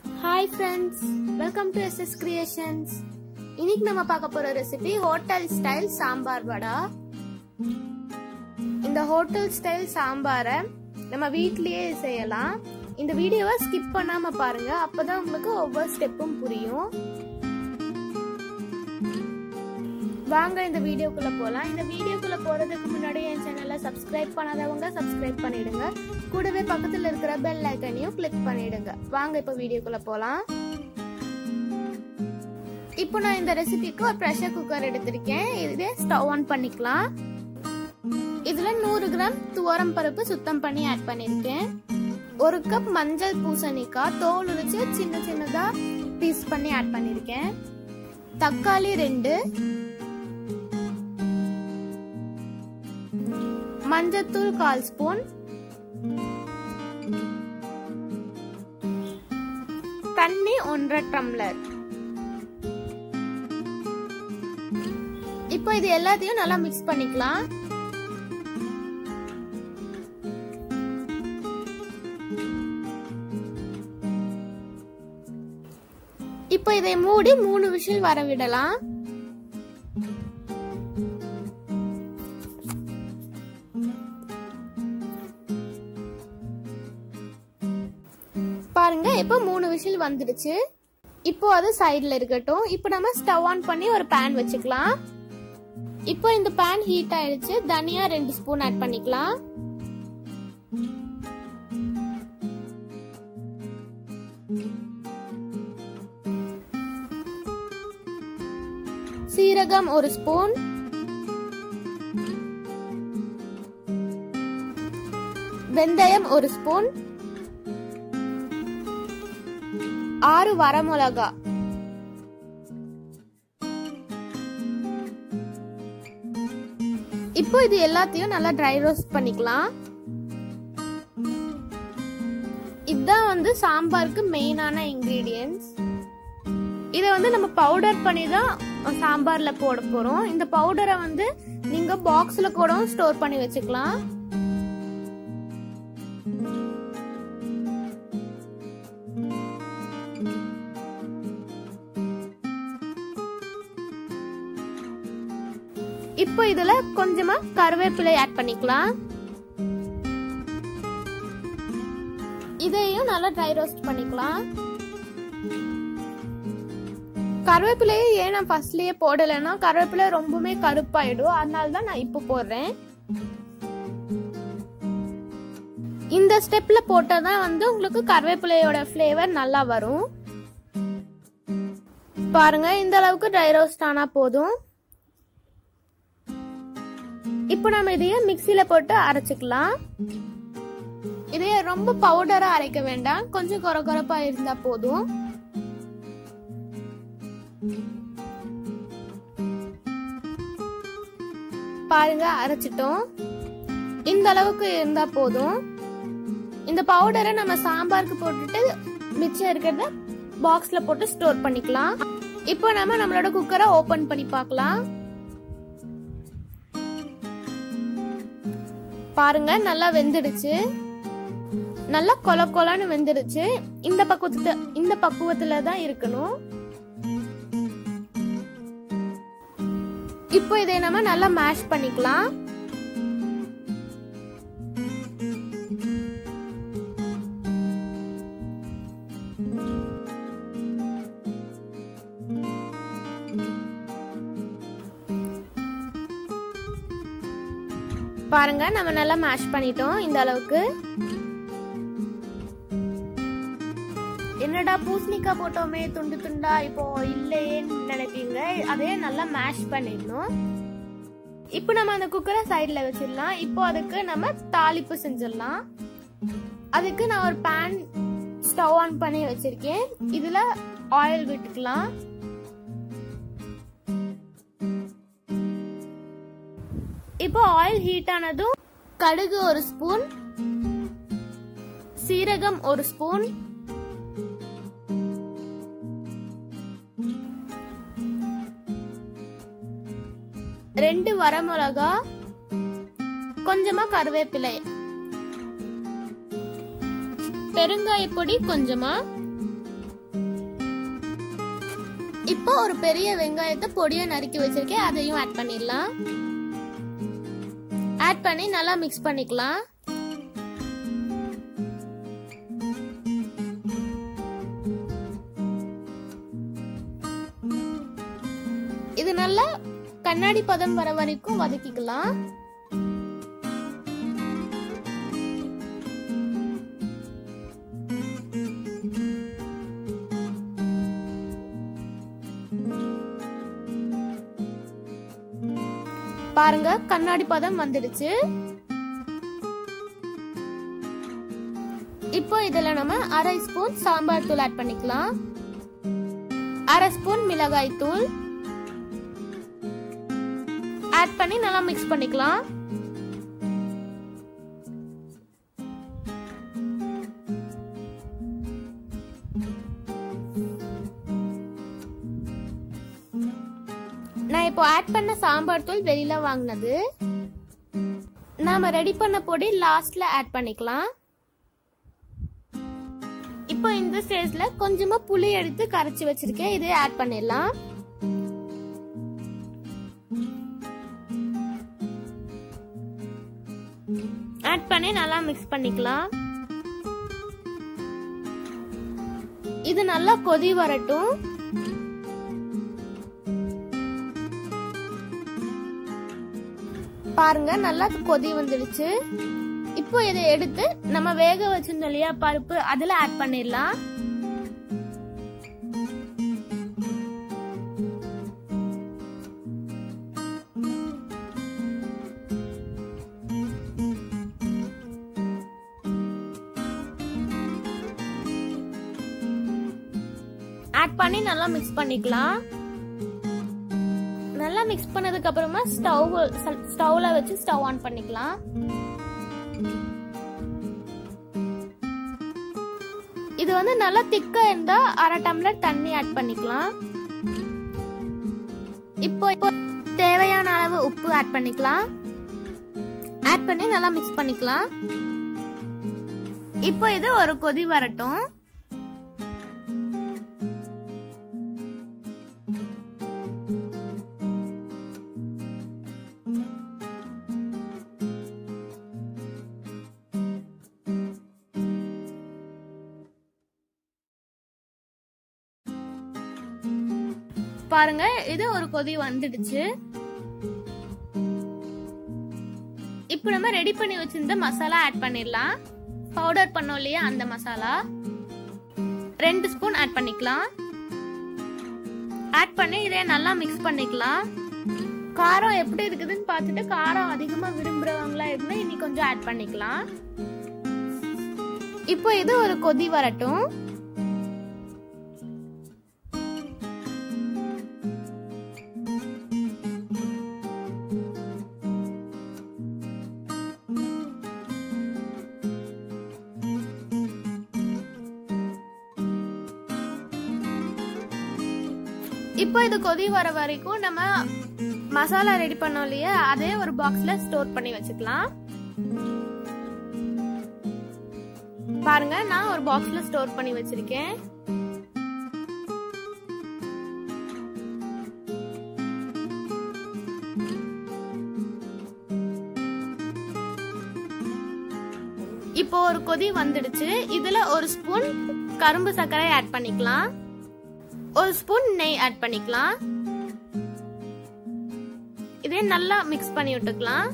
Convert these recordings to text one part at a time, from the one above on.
hi friends welcome to SS creations இன்னைக்கு நம்ம பார்க்க போற recipe hotel style sambar vada இந்த ஹோட்டல் ஸ்டைல் சாம்பாரை நம்ம வீட்லயே செய்யலாம் இந்த வீடியோவை ஸ்கிப் பண்ணாம பாருங்க அப்பதான் உங்களுக்கு ஒவ்வொரு ஸ்டெப்பும் புரியும் வாங்க இந்த வீடியோக்குள்ள போலாம் இந்த வீடியோக்குள்ள போறதுக்கு முன்னாடி என் சேனலை சப்ஸ்கிரைப் பண்ணாதவங்க சப்ஸ்கிரைப் பண்ணிடுங்க கூடவே பக்கத்துல இருக்கிற பெல் ஐக்கனையும் கிளிக் பண்ணிடுங்க வாங்க இப்போ வீடியோக்குள்ள போலாம் இப்போ நான் இந்த ரெசிபிக்கு ஒரு ப்ரெஷர் குக்கர் எடுத்திருக்கேன் இதே ஸ்டவ் ஆன் பண்ணிக்கலாம் இதுல நூறு கிராம் துவரம் பருப்பு சுத்தம் பண்ணி ஆட் பண்ணிருக்கேன் ஒரு கப் மஞ்சள் பூசணிக்காய் தோல் உரிச்சு சின்ன சின்னதா பீஸ் பண்ணி ஆட் பண்ணிருக்கேன் தக்காளி ரெண்டு மஞ்சத்தூள் கால் ஸ்பூன் தண்ணி ஒன்றரை டம்ளர் இப்போ இது எல்லாத்தையும் நல்லா மிக்ஸ் பண்ணிக்கலாம் இப்போ இதை மூடி மூணு விஷயம் வர விடலாம் பாருங்க இப்போ மூணு விசில் வந்துடுச்சு இப்போ அது சைடுல இருக்கட்டும் இப்போ நம்ம ஸ்டவ் ஆன் பண்ணி ஒரு பேன் வச்சுக்கலாம் இப்போ இந்த பேன் ஹீட் ஆயிடுச்சு தனியா ரெண்டு ஸ்பூன் ஆட் பண்ணிக்கலாம் சீரகம் ஒரு ஸ்பூன் வெந்தயம் ஒரு ஸ்பூன் ஆறு வரமிளகா இப்போ இது எல்லாத்தையும் நல்லா ட்ரை ரோஸ்ட் பண்ணிக்கலாம் இதுதான் வந்து சாம்பாருக்கு மெயினான இன்கிரீடியன்ஸ் இதை வந்து நம்ம பவுடர் பண்ணி தான் சாம்பார்ல போட போறோம் இந்த பவுடரை வந்து நீங்க பாக்ஸ்ல கூட ஸ்டோர் பண்ணி வச்சுக்கலாம் இப்போ இதுல கொஞ்சமா கருவேப்பிலை ஆட் பண்ணிக்கலாம் இதையும் நல்லா ட்ரை ரோஸ்ட் பண்ணிக்கலாம் கருவேப்பிலையை ஏன் நான் ஃபர்ஸ்ட்லயே போடலைன்னா கருவேப்பிலை ரொம்பவுமே கருப்பாயிடும் அதனால தான் நான் இப்போ போடுறேன் இந்த ஸ்டெப்ல போட்டாதான் வந்து உங்களுக்கு கருவேப்பிலையோட ஃப்ளேவர் நல்லா வரும் பாருங்க இந்த அளவுக்கு ட்ரை ரோஸ்ட் ஆனா போதும் இப்போ நம்ம இதைய மிக்சியில போட்டு அரைச்சுக்கலாம் இதைய ரொம்ப பவுடரா அரைக்க வேண்டாம் கொஞ்சம் கொர கொரப்பா இருந்தா போதும் பாருங்க அரைச்சிட்டோம் இந்த அளவுக்கு இருந்தா போதும் இந்த பவுடரை நம்ம சாம்பாருக்கு போட்டுட்டு மிச்சம் இருக்கிறத பாக்ஸ்ல போட்டு ஸ்டோர் பண்ணிக்கலாம் இப்போ நம்ம நம்மளோட குக்கரை ஓபன் பண்ணி பார்க்கலாம் பாருங்க நல்லா வெந்துடுச்சு நல்லா கொல கொலன்னு வெந்துடுச்சு இந்த பக்குவத்துல இந்த பக்குவத்துல தான் இருக்கணும் இப்போ இதை நம்ம நல்லா மேஷ் பண்ணிக்கலாம் பாருங்க நம்ம நல்லா மேஷ் பண்ணிட்டோம் இந்த அளவுக்கு என்னடா பூசணிக்காய் போட்டோமே துண்டு துண்டா இப்போ இல்லையேன்னு நினைப்பீங்க அதே நல்லா மேஷ் பண்ணிடணும் இப்போ நம்ம அந்த குக்கரை சைடில் வச்சிடலாம் இப்போ அதுக்கு நம்ம தாளிப்பு செஞ்சிடலாம் அதுக்கு நான் ஒரு பேன் ஸ்டவ் ஆன் பண்ணி வச்சிருக்கேன் இதுல ஆயில் விட்டுக்கலாம் இப்போ ஆயில் ஹீட் ஆனதும் கடுகு ஒரு ஸ்பூன் சீரகம் ஒரு ஸ்பூன் ரெண்டு வரமிளகா கொஞ்சமா கருவேப்பிலை பெருங்காய பொடி கொஞ்சமா இப்போ ஒரு பெரிய வெங்காயத்தை பொடியா நறுக்கி வச்சிருக்கேன் அதையும் ஆட் பண்ணிடலாம் ஆட் பண்ணி நல்லா மிக்ஸ் பண்ணிக்கலாம் இது நல்லா கண்ணாடி பதம் வர வரைக்கும் வதக்கிக்கலாம் பாருங்க கண்ணாடி பதம் வந்துடுச்சு இப்போ இதுல நம்ம அரை ஸ்பூன் சாம்பார் தூள் ஆட் பண்ணிக்கலாம் அரை ஸ்பூன் மிளகாய் தூள் ஆட் பண்ணி நல்லா மிக்ஸ் பண்ணிக்கலாம் நான் இப்போ ஆட் பண்ண சாம்பார் தூள் வெளியில வாங்கினது நாம ரெடி பண்ண பொடி லாஸ்ட்ல ஆட் பண்ணிக்கலாம் இப்போ இந்த ஸ்டேஜ்ல கொஞ்சமா புளி எடுத்து கரைச்சி வச்சிருக்கேன் இதை ஆட் பண்ணிடலாம் ஆட் பண்ணி நல்லா மிக்ஸ் பண்ணிக்கலாம் இது நல்லா கொதி வரட்டும் பாருங்க நல்லா கொதி வந்துடுச்சு இப்போ இதை எடுத்து நம்ம வேக வச்சிருந்தோம் இல்லையா பருப்பு அதுல ஆட் பண்ணிடலாம் ஆட் பண்ணி நல்லா மிக்ஸ் பண்ணிக்கலாம் நல்லா மிக்ஸ் பண்ணதுக்கு அப்புறமா ஸ்டவ் ஸ்டவ்ல வச்சு ஸ்டவ் ஆன் பண்ணிக்கலாம் இது வந்து நல்லா திக்கா இருந்தா அரை டம்ளர் தண்ணி ஆட் பண்ணிக்கலாம் இப்போ இப்போ தேவையான அளவு உப்பு ஆட் பண்ணிக்கலாம் ஆட் பண்ணி நல்லா மிக்ஸ் பண்ணிக்கலாம் இப்போ இது ஒரு கொதி வரட்டும் பாருங்க இது ஒரு கொதி வந்துடுச்சு இப்போ நம்ம ரெடி பண்ணி வச்சிருந்த மசாலா ஆட் பண்ணிடலாம் பவுடர் பண்ணோம் இல்லையா அந்த மசாலா ரெண்டு ஸ்பூன் ஆட் பண்ணிக்கலாம் ஆட் பண்ணி இதை நல்லா மிக்ஸ் பண்ணிக்கலாம் காரம் எப்படி இருக்குதுன்னு பார்த்துட்டு காரம் அதிகமா விரும்புறவங்களா இருந்தா இனி கொஞ்சம் ஆட் பண்ணிக்கலாம் இப்போ இது ஒரு கொதி வரட்டும் இப்போ இது கொதி வர வரைக்கும் நம்ம மசாலா ரெடி பண்ணோம் இல்லையா அதே ஒரு பாக்ஸ்ல ஸ்டோர் பண்ணி வச்சுக்கலாம் பாருங்க நான் ஒரு பாக்ஸ்ல ஸ்டோர் பண்ணி வச்சிருக்கேன் இப்போ ஒரு கொதி வந்துடுச்சு இதுல ஒரு ஸ்பூன் கரும்பு சர்க்கரை ஆட் பண்ணிக்கலாம் ஒரு ஸ்பூன் நெய் ஆட் பண்ணிக்கலாம் இதே நல்லா மிக்ஸ் பண்ணி விட்டுக்கலாம்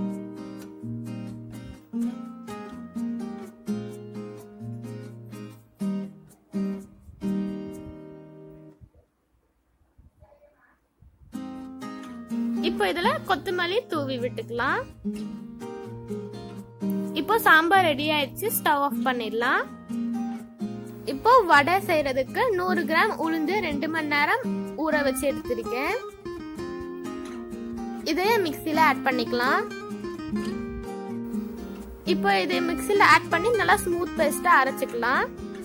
இப்போ இதுல கொத்தமல்லி தூவி விட்டுக்கலாம் இப்போ சாம்பார் ரெடி ஆயிடுச்சு ஸ்டவ் ஆஃப் பண்ணிடலாம் இப்போ வடை செய்யறதுக்கு நூறு கிராம் உளுந்து ரெண்டு மணி நேரம் ஊற வச்சு எடுத்திருக்கேன் இதையே மிக்சில ஆட் பண்ணிக்கலாம் இப்போ இதை மிக்சில ஆட் பண்ணி நல்லா ஸ்மூத் பேஸ்டா அரைச்சுக்கலாம்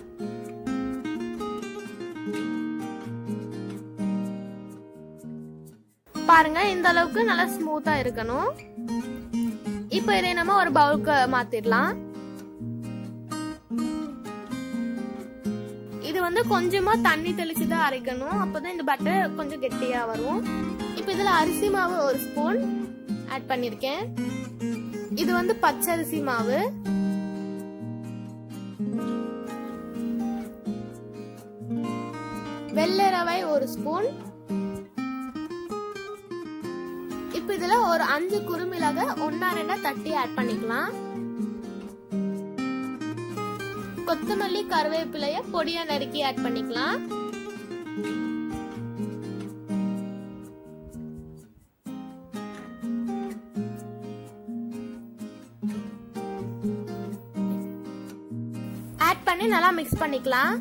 பாருங்க இந்த அளவுக்கு நல்லா ஸ்மூத்தா இருக்கணும் இப்போ இதை நம்ம ஒரு பவுலுக்கு மாத்திடலாம் இது வந்து கொஞ்சமா தண்ணி தெளிச்சு தான் அரைக்கணும் அப்பதான் இந்த பட்டர் கொஞ்சம் கெட்டியா வரும் இப்போ இதுல அரிசி மாவு ஒரு ஸ்பூன் ஆட் பண்ணிருக்கேன் இது வந்து பச்சரிசி மாவு வெள்ளை ரவை ஒரு ஸ்பூன் இப்போ இதுல ஒரு அஞ்சு குறுமிளக ஒன்னா ரெண்டா தட்டி ஆட் பண்ணிக்கலாம் கொத்தமல்லி கருவேப்பிலைய பொடியா நறுக்கி ஆட் பண்ணிக்கலாம் ஆட் பண்ணி நல்லா மிக்ஸ் பண்ணிக்கலாம்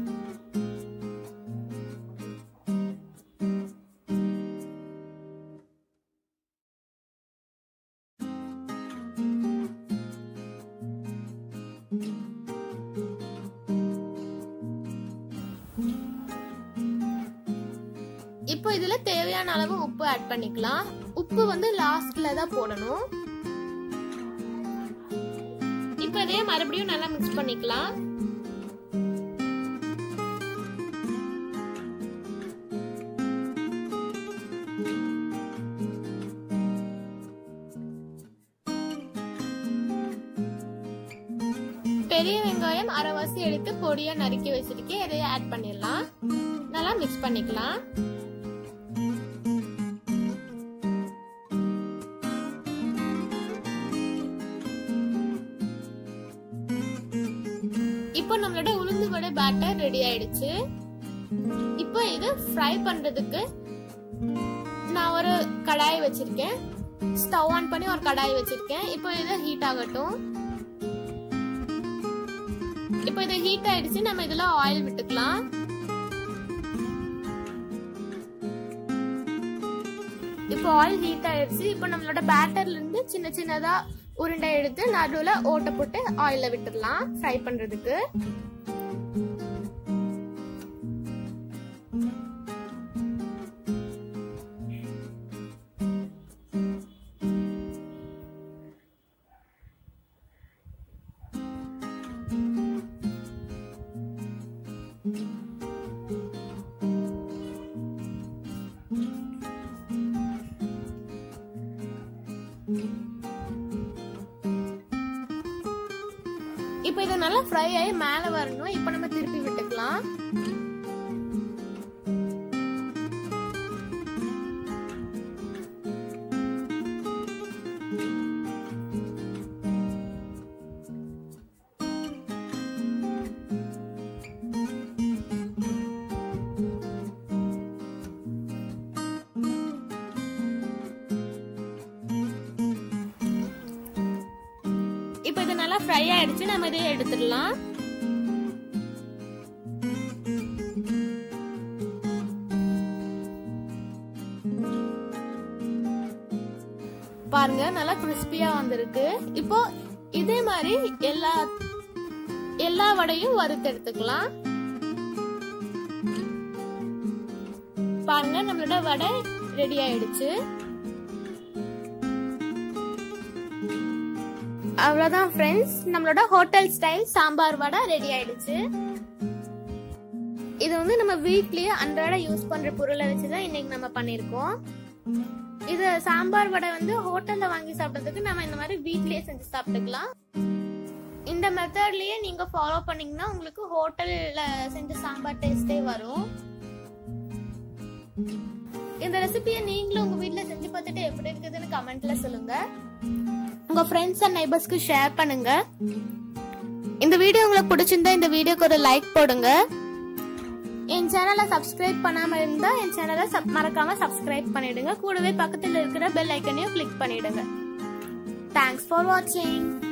இப்போ இதுல தேவையான அளவு உப்பு ஆட் பண்ணிக்கலாம் உப்பு வந்து லாஸ்ட்ல தான் போடணும் இப்போ இதே மறுபடியும் நல்லா மிக்ஸ் பண்ணிக்கலாம் பெரிய வெங்காயம் அரைவாசி எடுத்து பொடியா நறுக்கி வச்சிருக்கேன் இதையே ஆட் பண்ணிடலாம் நல்லா மிக்ஸ் பண்ணிக்கலாம் இப்போ நம்மளோட உளுந்து வடை பேட்டர் ரெடி ஆயிடுச்சு இப்போ இது ஃப்ரை பண்றதுக்கு நான் ஒரு கடாய் வச்சிருக்கேன் ஸ்டவ் ஆன் பண்ணி ஒரு கடாய் வச்சிருக்கேன் இப்போ இது ஹீட் ஆகட்டும் இப்போ இது ஹீட் ஆயிடுச்சு நம்ம இதுல ஆயில் விட்டுக்கலாம் இப்போ ஆயில் ஹீட் ஆயிடுச்சு இப்போ நம்மளோட பேட்டர்ல இருந்து சின்ன சின்னதா உருண்டை எடுத்து நடுவுல ஓட்டை போட்டு ஆயில விட்டுடலாம் ஃப்ரை பண்றதுக்கு இப்போ இது நல்லா ஃப்ரை ஆகி மேல வரணும் இப்போ நம்ம திருப்பி விட்டுக்கலாம் இப்போ இது நல்லா ஃப்ரை ஆயிடுச்சு நம்ம இதை எடுத்துடலாம் பாருங்க நல்லா கிறிஸ்பியா வந்திருக்கு இப்போ இதே மாதிரி எல்லா எல்லா வடையும் வறுத்து எடுத்துக்கலாம் பாருங்க நம்மளோட வடை ரெடி ஆயிடுச்சு அவ்வளவுதான் ஃப்ரெண்ட்ஸ் நம்மளோட hotel style sambar vada ready ஆயிடுச்சு இது வந்து நம்ம வீட்லயே அன்றாட யூஸ் பண்ற பொருளை வச்சுதான் இன்னைக்கு நம்ம பண்ணிருக்கோம் இது சாம்பார் வடை வந்து ஹோட்டல்ல வாங்கி சாப்பிட்டதுக்கு நம்ம இந்த மாதிரி வீட்லயே செஞ்சு சாப்பிட்டுக்கலாம் இந்த மெத்தட்லயே நீங்க ஃபாலோ பண்ணீங்கன்னா உங்களுக்கு ஹோட்டல்ல செஞ்ச சாம்பார் டேஸ்டே வரும் இந்த ரெசிபியை நீங்களும் உங்க வீட்ல செஞ்சு பார்த்துட்டு எப்படி இருக்குதுன்னு கமெண்ட்ல சொல்லுங்க உங்க ஃப்ரெண்ட்ஸ் அண்ட் நைபர்ஸ்க்கு ஷேர் பண்ணுங்க இந்த வீடியோ உங்களுக்கு பிடிச்சிருந்தா இந்த வீடியோக்கு ஒரு லைக் போடுங்க என் சேனலை சப்ஸ்கிரைப் பண்ணாம இருந்தா என் சேனலை மறக்காம சப்ஸ்கிரைப் பண்ணிடுங்க கூடவே பக்கத்துல இருக்கிற பெல் ஐக்கனையும் கிளிக் பண்ணிடுங்க தேங்க்ஸ் ஃபார் வாட்சிங்